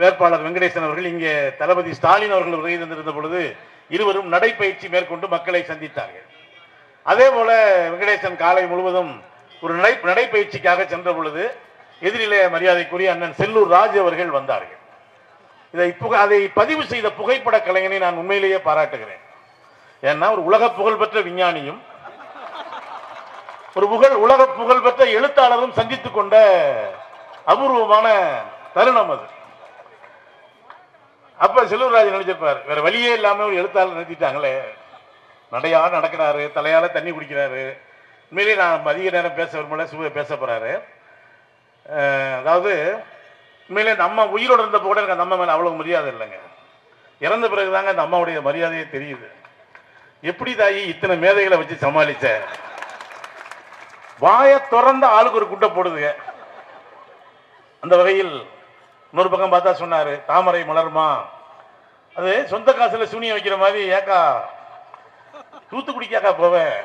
வேட்பாளர் வெங்கடேசன் அவர்கள் இங்கே தளபதி ஸ்டாலின் அவர்கள் வருகை தந்திருந்த பொழுது இருவரும் நடைப்பயிற்சி மேற்கொண்டு மக்களை சந்தித்தார்கள் அதே போல வெங்கடேசன் காலை முழுவதும் ஒரு நடை நடைப்பயிற்சிக்காக சென்ற பொழுது எதிரிலே மரியாதைக்குரிய அண்ணன் செல்லூர் ராஜ் அவர்கள் வந்தார்கள் இதை புக- அதை பதிவு செய்த புகைப்பட கலைஞனை நான் உண்மையிலேயே பாராட்டுகிறேன் ஏன்னா ஒரு உலக புகழ்பெற்ற விஞ்ஞானியும் ஒரு புகழ் உலக புகழ்பெற்ற எழுத்தாளரும் சந்தித்துக் கொண்ட அபூர்வமான தருணம் அது அப்ப செல்வராஜ் நினைச்சிருப்பார் வேற வழியே இல்லாம ஒரு எழுத்தாளர் நிறுத்திட்டாங்களே நடையா நடக்கிறாரு தலையால தண்ணி குடிக்கிறாரு உண்மையிலேயே நான் அதிக நேரம் பேச விரும்பல சுப பேச போறாரு அஹ், அதாவது உண்மையிலே இந்த அம்மா உயிரோடு இருந்தப்போ கூட எனக்கு அந்த அம்மா மேல அவ்வளவு மரியாதை இல்லைங்க இறந்த பிறகுதாங்க அந்த அம்மாவுடைய மரியாதையே தெரியுது எப்படி தாயி இத்தனை மேதைகளை வச்சு சமாளிச்ச வாயை திறந்த ஆளுக்கு ஒரு குட்டை போடுதுங்க அந்த வகையில் இன்னொரு பக்கம் பார்த்தா சொன்னாரு தாமரை மலருமா அது சொந்த காசுல சூனியம் வைக்கிற மாதிரி ஏக்கா தூத்துக்குடிக்காக்கா போவேன்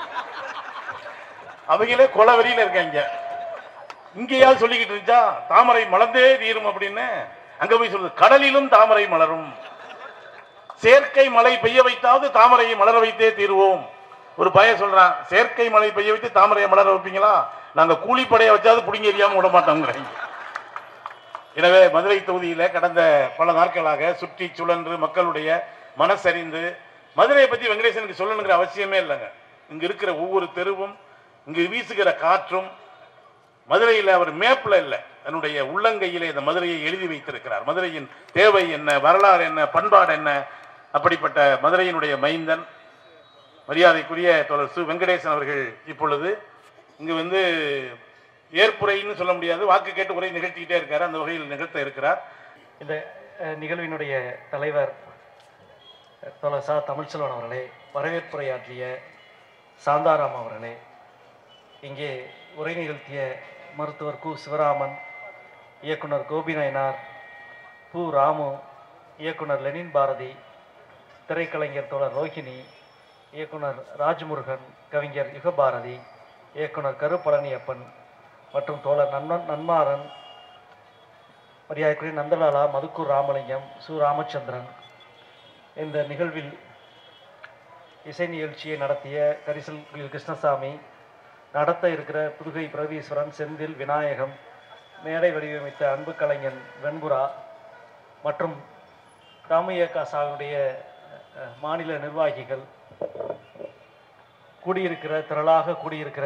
அவங்களே கொலை வெறியில இருக்காங்க இங்கேயாவது சொல்லிக்கிட்டு இருந்துச்சா தாமரை மலர்ந்தே தீரும் அப்படின்னு அங்க போய் சொல்லுது கடலிலும் தாமரை மலரும் செயற்கை மழை பெய்ய வைத்தாவது தாமரையை மலர வைத்தே தீருவோம் ஒரு பையன் சொல்றான் செயற்கை மழை பெய்ய வைத்து தாமரையை மலர வைப்பீங்களா நாங்க கூலிப்படையை வச்சாவது புடிங்க எரியாம விட மாட்டோங்கிறாங்க எனவே மதுரை தொகுதியில கடந்த பல நாட்களாக சுற்றி சுழன்று மக்களுடைய மனசறிந்து மதுரையை பத்தி வெங்கடேசனுக்கு சொல்லணுங்கிற அவசியமே இல்லைங்க இங்க இருக்கிற ஒவ்வொரு தெருவும் இங்கு வீசுகிற காற்றும் மதுரையில் அவர் மேப்ல இல்ல தன்னுடைய உள்ளங்கையிலே இந்த மதுரையை எழுதி வைத்திருக்கிறார் மதுரையின் தேவை என்ன வரலாறு என்ன பண்பாடு என்ன அப்படிப்பட்ட மதுரையினுடைய மைந்தன் மரியாதைக்குரிய தோழர் சு வெங்கடேசன் அவர்கள் இப்பொழுது இங்கு வந்து ஏற்புரைன்னு சொல்ல முடியாது வாக்கு கேட்டு உரை நிகழ்த்திக்கிட்டே இருக்காரு அந்த வகையில் நிகழ்த்த இருக்கிறார் இந்த அஹ், நிகழ்வினுடைய தலைவர் அஹ், தோழர் சா தமிழ்ச்செல்வன் அவர்களே வரவேற்புரையாற்றிய சாந்தாராம் அவர்களே இங்கே உரை நிகழ்த்திய மருத்துவர் கு சிவராமன் இயக்குனர் கோபி நயனார் பு ராமு இயக்குனர் லெனின் பாரதி திரைக்கலைஞர் தோழர் ரோஹிணி இயக்குனர் ராஜ்முருகன் கவிஞர் யுகபாரதி இயக்குனர் கரு பழனியப்பன் மற்றும் தோழர் நன்மன் நன்மாறன் மரியாதைக்குரிய நந்தலாலா மதுக்கூர் ராமலிங்கம் சு ராமச்சந்திரன் இந்த நிகழ்வில் இசை நிகழ்ச்சியை நடத்திய கரிசல் குயில் கிருஷ்ணசாமி நடத்த இருக்கிற புதுகை பிரகதீஸ்வரன் செந்தில் விநாயகம் மேடை வடிவமைத்த அன்பு கலைஞன் வெண்புரா மற்றும் ராமையக்கா சாவுடைய அஹ், மாநில நிர்வாகிகள் கூடியிருக்கிற திரளாக கூடியிருக்கிற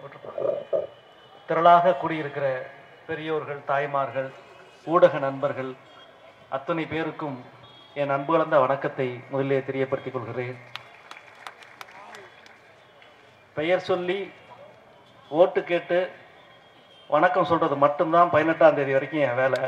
திரளாக கூடியிருக்கிற பெரியோர்கள் தாய்மார்கள் ஊடக நண்பர்கள் அத்தனை பேருக்கும் என் அன்பு கலந்த வணக்கத்தை முதலிலே தெரியப்படுத்திக் கொள்கிறேன் பெயர் சொல்லி ஓட்டு கேட்டு வணக்கம் சொல்றது மட்டும்தான் பதினெட்டாம் தேதி வரைக்கும் என் வேலை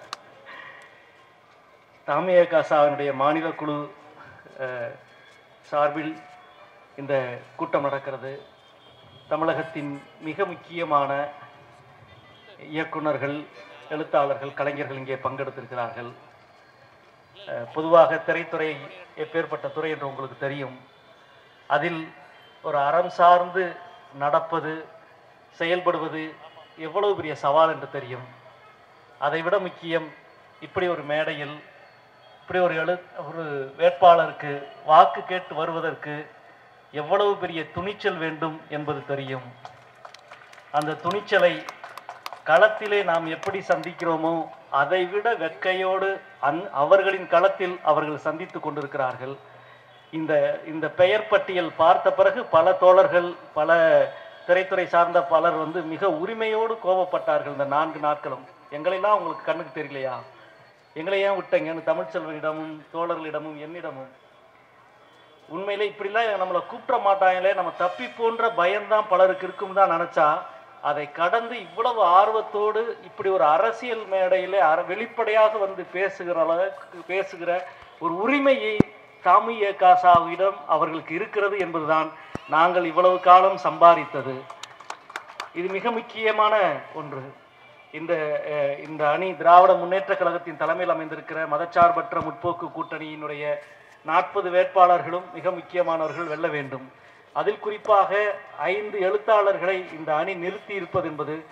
தாமிய காசாவினுடைய மாநில குழு அஹ், சார்பில் இந்த கூட்டம் நடக்கிறது தமிழகத்தின் மிக முக்கியமான இயக்குனர்கள் எழுத்தாளர்கள் கலைஞர்கள் இங்கே பங்கெடுத்திருக்கிறார்கள் அஹ், பொதுவாக திரைத்துறை எப்பேற்பட்ட துறை என்று உங்களுக்கு தெரியும் அதில் ஒரு அறம் சார்ந்து நடப்பது செயல்படுவது எவ்வளவு பெரிய சவால் என்று தெரியும் அதைவிட முக்கியம் இப்படி ஒரு மேடையில் இப்படி ஒரு எழு ஒரு வேட்பாளருக்கு வாக்கு கேட்டு வருவதற்கு எவ்வளவு பெரிய துணிச்சல் வேண்டும் என்பது தெரியும் அந்த துணிச்சலை களத்திலே நாம் எப்படி சந்திக்கிறோமோ அதைவிட வெட்கையோடு அந் அவர்களின் களத்தில் அவர்கள் சந்தித்து கொண்டிருக்கிறார்கள் இந்த இந்த பெயர் பட்டியல் பார்த்த பிறகு பல தோழர்கள் பல திரைத்துறை சார்ந்த பலர் வந்து மிக உரிமையோடு கோபப்பட்டார்கள் இந்த நான்கு நாட்களும் எங்களெல்லாம் உங்களுக்கு கண்ணுக்கு தெரியலையா எங்களை ஏன் விட்டீங்கன்னு தமிழ்ச்செல்வனிடமும் தோழர்களிடமும் என்னிடமும் உண்மையிலே இப்படிலாம் நம்மளை கூப்பிட மாட்டாங்களே நம்ம தப்பி போன்ற பயம்தான் பலருக்கு இருக்கும் தான் நினைச்சா அதை கடந்து இவ்வளவு ஆர்வத்தோடு இப்படி ஒரு அரசியல் மேடையிலே அர வெளிப்படையாக வந்து பேசுகிற அளவுக்கு பேசுகிற ஒரு உரிமையை தாமிய காசாவிடம் அவர்களுக்கு இருக்கிறது என்பதுதான் நாங்கள் இவ்வளவு காலம் சம்பாதித்தது இது மிக முக்கியமான ஒன்று இந்த அஹ், இந்த அணி திராவிட முன்னேற்ற கழகத்தின் தலைமையில் அமைந்திருக்கிற மதச்சார்பற்ற முற்போக்கு கூட்டணியினுடைய நாற்பது வேட்பாளர்களும் மிக முக்கியமானவர்கள் வெல்ல வேண்டும் அதில் குறிப்பாக ஐந்து எழுத்தாளர்களை இந்த அணி நிறுத்தி இருப்பது என்பது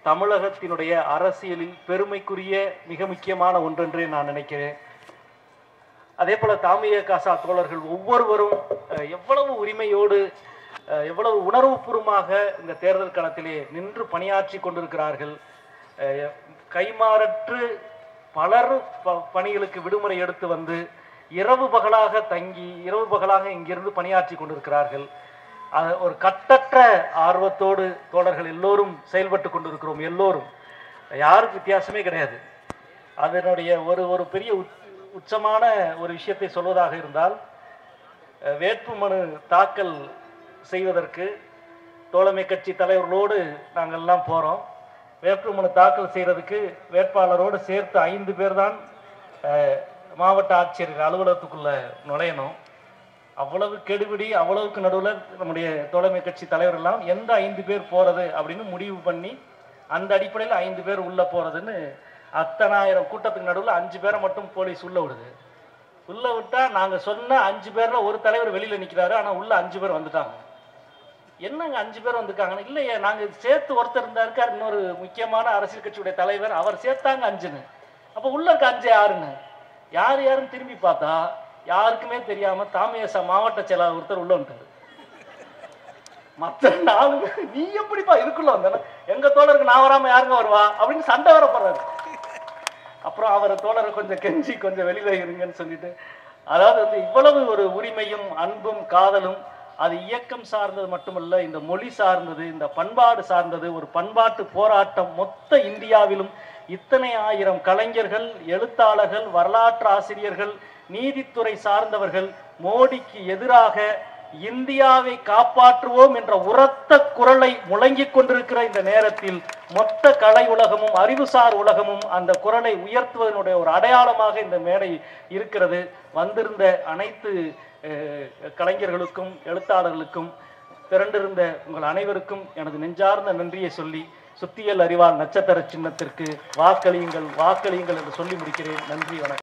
தமிழகத்தினுடைய அரசியலில் பெருமைக்குரிய மிக முக்கியமான ஒன்றென்றே நான் நினைக்கிறேன் அதே போல தாமிய காசா தோழர்கள் ஒவ்வொருவரும் அஹ், எவ்வளவு உரிமையோடு அஹ், எவ்வளவு உணர்வுபூர்வமாக இந்த தேர்தல் களத்திலே நின்று பணியாற்றி கொண்டிருக்கிறார்கள் அஹ், கைமாறற்று பலர் ப- பணிகளுக்கு விடுமுறை எடுத்து வந்து இரவு பகலாக தங்கி இரவு பகலாக இங்கிருந்து பணியாற்றி கொண்டிருக்கிறார்கள் அஹ், ஒரு கட்டற்ற ஆர்வத்தோடு தோழர்கள் எல்லோரும் செயல்பட்டு கொண்டிருக்கிறோம் எல்லோரும் யாருக்கு வித்தியாசமே கிடையாது அதனுடைய ஒரு ஒரு பெரிய உச்- உச்சமான ஒரு விஷயத்தை சொல்வதாக இருந்தால் அஹ், வேட்புமனு தாக்கல் செய்வதற்கு தோழமை கட்சி தலைவர்களோடு நாங்கள் எல்லாம் போகிறோம் வேட்புமனு தாக்கல் செய்கிறதுக்கு வேட்பாளரோடு சேர்த்து ஐந்து பேர் தான் அஹ், மாவட்ட ஆட்சியர் அலுவலகத்துக்குள்ள நுழையணும் அவ்வளவு கெடுபிடி அவ்வளவுக்கு நடுவில் நம்முடைய தோழமை கட்சி தலைவர் எல்லாம் எந்த ஐந்து பேர் போறது அப்படின்னு முடிவு பண்ணி அந்த அடிப்படையில் ஐந்து பேர் உள்ள போறதுன்னு அத்தனாயிரம் கூட்டத்துக்கு நடுவில் அஞ்சு பேரை மட்டும் போலீஸ் உள்ள விடுது உள்ள விட்டா நாங்க சொன்ன அஞ்சு பேர்ல ஒரு தலைவர் வெளியில நிக்கிறாரு ஆனா உள்ள அஞ்சு பேர் வந்துட்டாங்க என்னங்க அஞ்சு பேர் வந்திருக்காங்கன்னு இல்லையே நாங்க சேர்த்து ஒருத்தர் இருந்தா இருக்கார் இன்னொரு முக்கியமான அரசியல் கட்சியுடைய தலைவர் அவர் சேர்த்தாங்க அஞ்சுன்னு அப்ப உள்ள இருக்க அஞ்சு யாருன்னு யார் யாருன்னு திரும்பி பார்த்தா யாருக்குமே தெரியாம தாமியசா மாவட்ட செயலாளர் ஒருத்தர் உள்ள வந்துட்டாரு மற்ற நாலு பேர், நீ எப்படிப்பா இதுக்குள்ள வந்தானே எங்க தோழருக்கு நான் வராம யாருங்க வருவா அப்படின்னு சண்டை வர போறாரு அப்புறம் அவர் தோழரை கொஞ்சம் கெஞ்சி கொஞ்சம் வெளியில இருங்கன்னு சொல்லிட்டு அதாவது வந்து இவ்வளவு ஒரு உரிமையும் அன்பும் காதலும் அது இயக்கம் சார்ந்தது மட்டுமல்ல இந்த மொழி சார்ந்தது இந்த பண்பாடு சார்ந்தது ஒரு பண்பாட்டு போராட்டம் மொத்த இந்தியாவிலும் இத்தனை ஆயிரம் கலைஞர்கள் எழுத்தாளர்கள் வரலாற்று ஆசிரியர்கள் நீதித்துறை சார்ந்தவர்கள் மோடிக்கு எதிராக இந்தியாவை காப்பாற்றுவோம் என்ற உரத்த குரலை முழங்கிக் கொண்டிருக்கிற இந்த நேரத்தில் மொத்த கலை உலகமும் அறிவுசார் உலகமும் அந்த குரலை உயர்த்துவதனுடைய ஒரு அடையாளமாக இந்த மேடை இருக்கிறது வந்திருந்த அனைத்து அஹ், கலைஞர்களுக்கும் எழுத்தாளர்களுக்கும் திரண்டிருந்த உங்கள் அனைவருக்கும் எனது நெஞ்சார்ந்த நன்றியை சொல்லி சுத்தியல் அறிவால் நட்சத்திர சின்னத்திற்கு வாக்களியுங்கள் வாக்களியுங்கள் என்று சொல்லி முடிக்கிறேன் நன்றி வணக்கம்